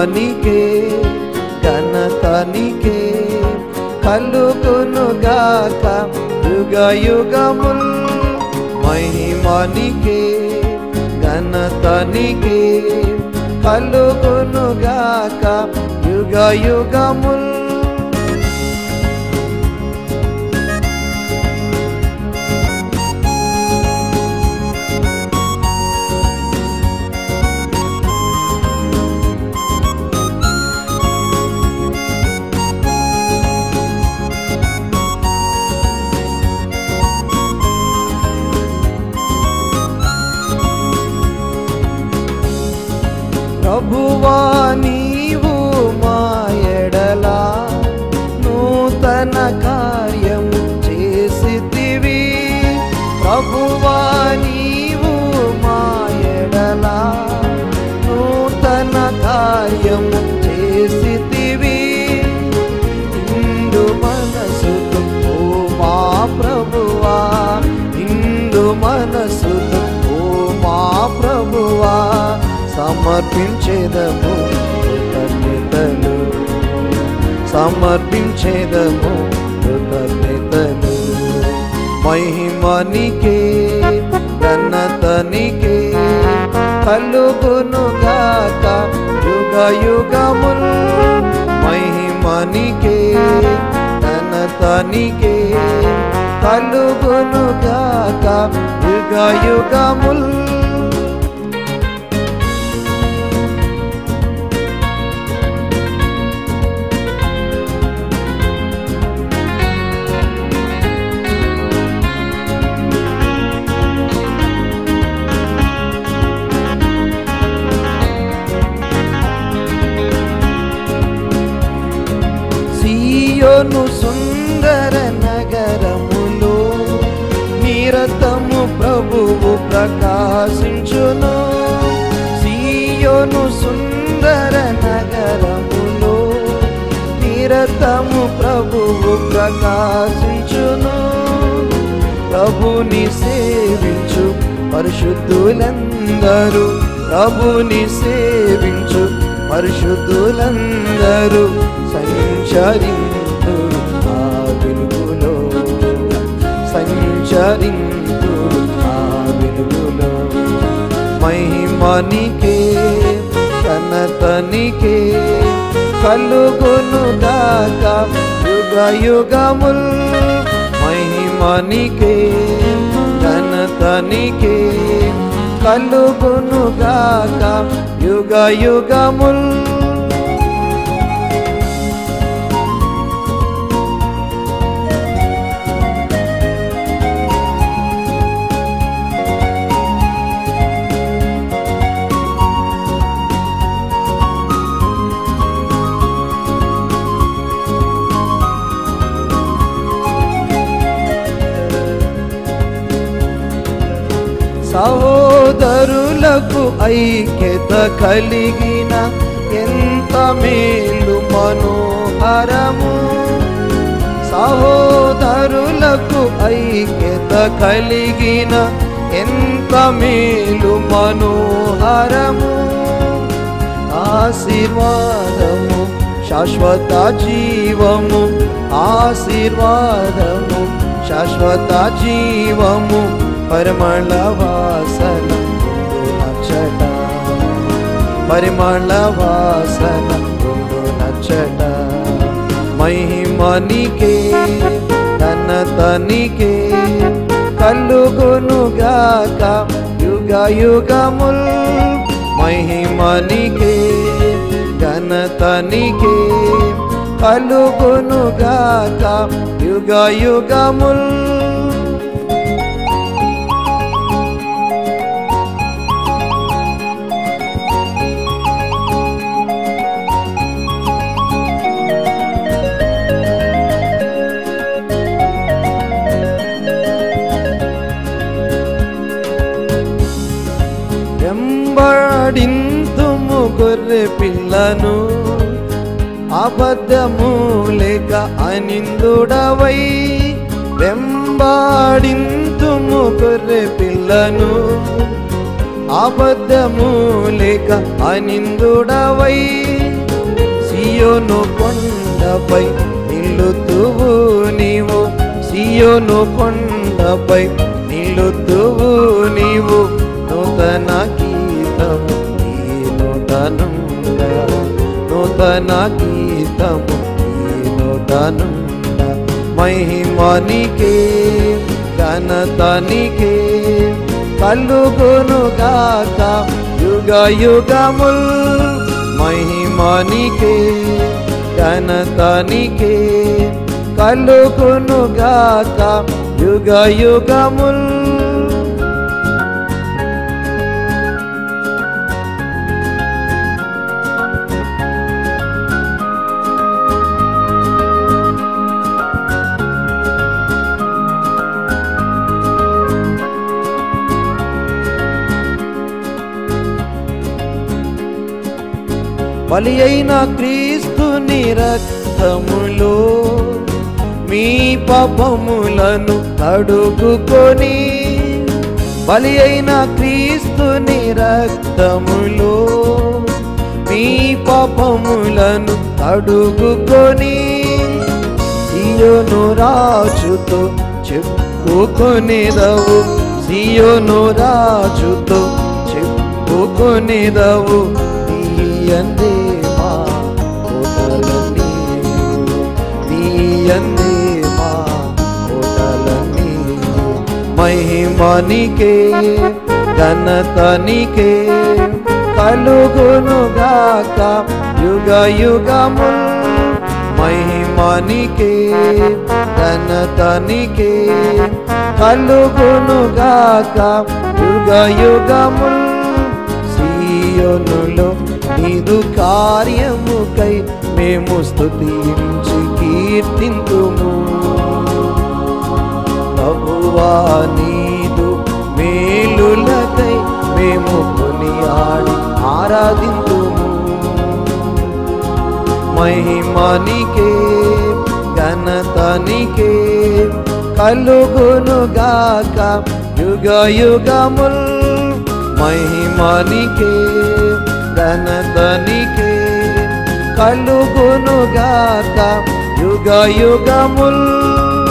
మహిమనికే ఘనతనికే కలుగునుగాక యుగ యుగముల్ మహిమనికే ఘనతనికే కలుగునుగాక యుగ యుగముల్ ప్రభువా నీవు మా ఎడలా నూతన కార్యము చేసితివి ప్రభువా నీవు మా ఎడలా నూతన కార్యము చేసితివి ఇందు మనసుతో ఓ మా ప్రభువా ఇందు మనసుతో ఓ మా ప్రభువా సమర్పించేదము కృతజ్ఞతలు సమర్పించేదము కృతజ్ఞతలు మహిమనికే ఘనతనికే కలుగునుగాక యుగ యుగముల్ మహిమనికే ఘనతనికే కలుగునుగాక యుగ యుగముల్ సియోను సుందర నగరములో నిరతము ప్రభువు ప్రకాశించును సియోను సుందర నగరములో నిరతము ప్రభువు ప్రకాశించును ప్రభుని సేవించు పరిశుద్ధులందరూ ప్రభుని సేవించు పరిశుద్ధులందరూ సంచరింతురు ఆ వెలుగులో సంచరింతురు ఆ వెలుగులో మహిమనికే ఘనతనికే కలుగునుగాక యుగ యుగముల్ మహిమనికే ఘనతనికే కలుగునుగాక యుగ యుగముల్ సహోదరులకు ఐక్యత కలిగిన ఎంత మేలు మనోహరము సహోదరులకు ఐక్యత కలిగిన ఎంత మేలు మనోహరము ఆశీర్వాదము శాశ్వత జీవము ఆశీర్వాదము శాశ్వత జీవము పరిమళ వాసన ఉండు నచ్చట పరిమళ వాసన ఉండు నచ్చట మహిమనికే ఘనతనికే కలుగునుగాక యుగ యుగముల్ మహిమనికే ఘనతనికే కలుగునుగాక యుగ యుగముల్ వెంబడింతుము గొర్రె పిల్లను అబద్ధము లేక అనిందుడవై వెంబాడింతుము గొర్రె పిల్లను అబద్ధము లేక అనిందుడవై సియోను కొండపై నిల్లుతువు నీవు సియోను కొండపై నిల్లుతువు నీవు నూతన గీతము ఈ నూతనుండ నూతన గీతము ఈ నూతనుండ మహిమనికే ఘనతనికే కలుగునుగాక యుగ యుగముల్ మహిమనికే ఘనతనికే కలుగునుగాక యుగ యుగముల్ బలి అయిన క్రీస్తుని రక్తములో మీ పాపములను కడుగుకొని బలి అయిన క్రీస్తుని రక్తములో మీ పాపములను కడుగుకొని సియోను రాజుతో చెప్పుకొనిదవు సియోను రాజుతో చెప్పుకొనిదవు తీయందే మా కోటలన్నీ తీయందే మా కోటలన్నీ మహిమనికే ఘనతనికే కలుగునుగాక యుగ యుగముల్ మహిమనికే ఘనతనికే కలుగునుగాక యుగ యుగముల్ సీయోనులో నీదు కార్యముకై మేము స్తుతించి కీర్తింతుము ప్రభువా నీదు మేలులకై మేము కొనియాడి ఆరాధింతుము మహిమనికే ఘనతనికే కలుగునుగాక యుగ యుగముల్ మహిమనికే ఘనతనికే కలుగునుగాక యుగ యుగముల్